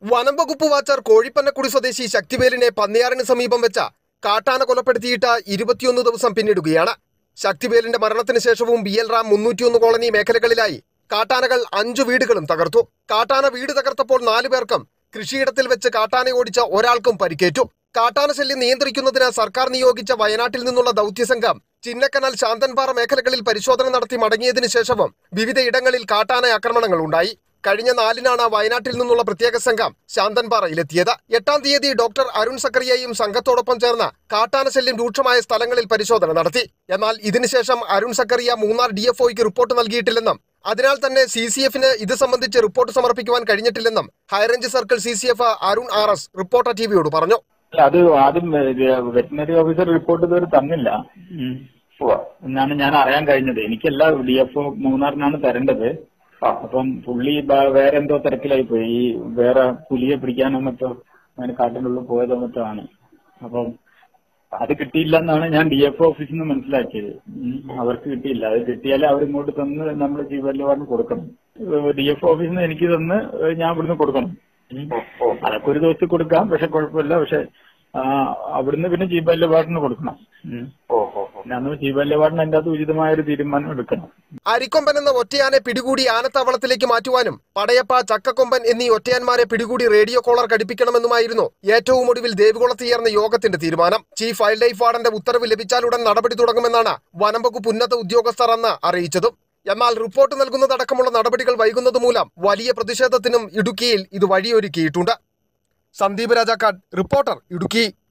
വനം വകുപ്പ് വാച്ചർ കോഴിപ്പന്നക്കുടി സ്വദേശി ശക്തിവേലിനെ പന്നിയാറിന് സമീപം വെച്ച കാട്ടാന കൊലപ്പെടുത്തിയിട്ട് ഇരുപത്തിയൊന്ന് ദിവസം പിന്നിടുകയാണ് ശക്തിവേലിന്റെ മരണത്തിന് ശേഷവും ബി എൽ റാം മുന്നൂറ്റിയൊന്ന് കോളനി മേഖലകളിലായി കാട്ടാനകൾ അഞ്ചു വീടുകളും തകർത്തു കാട്ടാന വീട് തകർത്തപ്പോൾ നാലു പേർക്കും കൃഷിയിടത്തിൽ വെച്ച് കാട്ടാന ഓടിച്ച ഒരാൾക്കും പരിക്കേറ്റു കാട്ടാന ശല്യം നിയന്ത്രിക്കുന്നതിന് സർക്കാർ നിയോഗിച്ച വയനാട്ടിൽ നിന്നുള്ള ദൗത്യസംഘം ചിന്നക്കനാൽ ശാന്തൻപാറ മേഖലകളിൽ പരിശോധന നടത്തി മടങ്ങിയതിനു ശേഷവും വിവിധ ഇടങ്ങളിൽ കാട്ടാന ആക്രമണങ്ങൾ ഉണ്ടായി കഴിഞ്ഞ നാലിനാണ് വയനാട്ടിൽ നിന്നുള്ള പ്രത്യേക സംഘം ശാന്തൻപാറയിലെത്തിയത് എട്ടാം തീയതി ഡോക്ടർ അരുൺ സക്കറിയയും സംഘത്തോടൊപ്പം ചേർന്ന് കാട്ടാന ശല്യം രൂക്ഷമായ സ്ഥലങ്ങളിൽ പരിശോധന നടത്തി എന്നാൽ ഇതിനുശേഷം അരുൺ സക്കറിയ മൂന്നാർ ഡി എഫ് ഒയ്ക്ക് റിപ്പോർട്ട് നൽകിയിട്ടില്ലെന്നും അതിനാൽ തന്നെ സി സി എഫിന് ഇത് സംബന്ധിച്ച് റിപ്പോർട്ട് സമർപ്പിക്കുവാൻ കഴിഞ്ഞിട്ടില്ലെന്നും high range circle C C F Arun R S reporter ടിവിയോട് പറഞ്ഞു അല്ല അത് ആദ്യം വെറ്റിനറി ഓഫീസർ റിപ്പോർട്ട് ഇതുവരെ തന്നില്ല എന്നാണ് ഞാൻ അറിയാൻ കഴിഞ്ഞത് എനിക്കല്ല ഡി എഫ് ഒ മൂന്നാറിനാണ് തരേണ്ടത് അപ്പം പുള്ളി ബ- വേറെ എന്തോ തിരക്കിലായി പോയി ഈ വേറെ പുലിയെ പിടിക്കാനോ മറ്റോ അങ്ങനെ കാട്ടിനുള്ളിൽ പോയതോ മറ്റോ ആണ് അപ്പം അത് കിട്ടിയില്ല എന്നാണ് ഞാൻ ഡി എഫ് ഓഫീസിൽ നിന്ന് മനസ്സിലാക്കിയത് ഉം. അവർക്ക് കിട്ടിയില്ല അത് കിട്ടിയാലേ അവരിങ്ങോട്ട് തന്ന് നമ്മൾ ജീവല്യവാറിന് കൊടുക്കണം ഡി എഫ് ഓഫീസിൽ നിന്ന് എനിക്ക് തന്ന് ഞാൻ ഇവിടുന്ന് കൊടുക്കണം ഉം. അതൊക്കെ ഒരു ദിവസത്തിൽ കൊടുക്കാം പക്ഷെ കുഴപ്പമില്ല പക്ഷെ ആ, അവിടുന്ന് പിന്നെ ജീവല്യവാറിന് കൊടുക്കണം ഉം. പിന്നെ അന്ന് ജീവല്യവാറിന് അതിന്റെ അകത്ത് ഉചിതമായ ഒരു തീരുമാനം എടുക്കണം അരിക്കൊമ്പൻ എന്ന ഒറ്റയാനെ പിടികൂടി ആനത്താവളത്തിലേക്ക് മാറ്റുവാനും പടയപ്പ ചക്കക്കൊമ്പൻ എന്നീ ഒറ്റയാന്മാരെ പിടികൂടി റേഡിയോ കോളർ ഘടിപ്പിക്കണമെന്നുമായിരുന്നു ഏറ്റവും ഒടുവിൽ ദേവികുളത്ത് ചേർന്ന യോഗത്തിന്റെ തീരുമാനം ചീഫ് വൈൽഡ് ലൈഫ് വാർഡന്റെ ഉത്തരവ് ലഭിച്ചാലുടൻ നടപടി തുടങ്ങുമെന്നാണ് വനം വകുപ്പ് ഉന്നത ഉദ്യോഗസ്ഥർ അന്ന് അറിയിച്ചതും എന്നാൽ റിപ്പോർട്ട് നൽകുന്നതടക്കമുള്ള നടപടികൾ വൈകുന്നത് മൂലം വലിയ പ്രതിഷേധത്തിനും ഇടുക്കിയിൽ ഇത് വഴിയൊരുക്കിയിട്ടുണ്ട് സന്ദീപ് രാജാക്കാട് റിപ്പോർട്ടർ ഇടുക്കി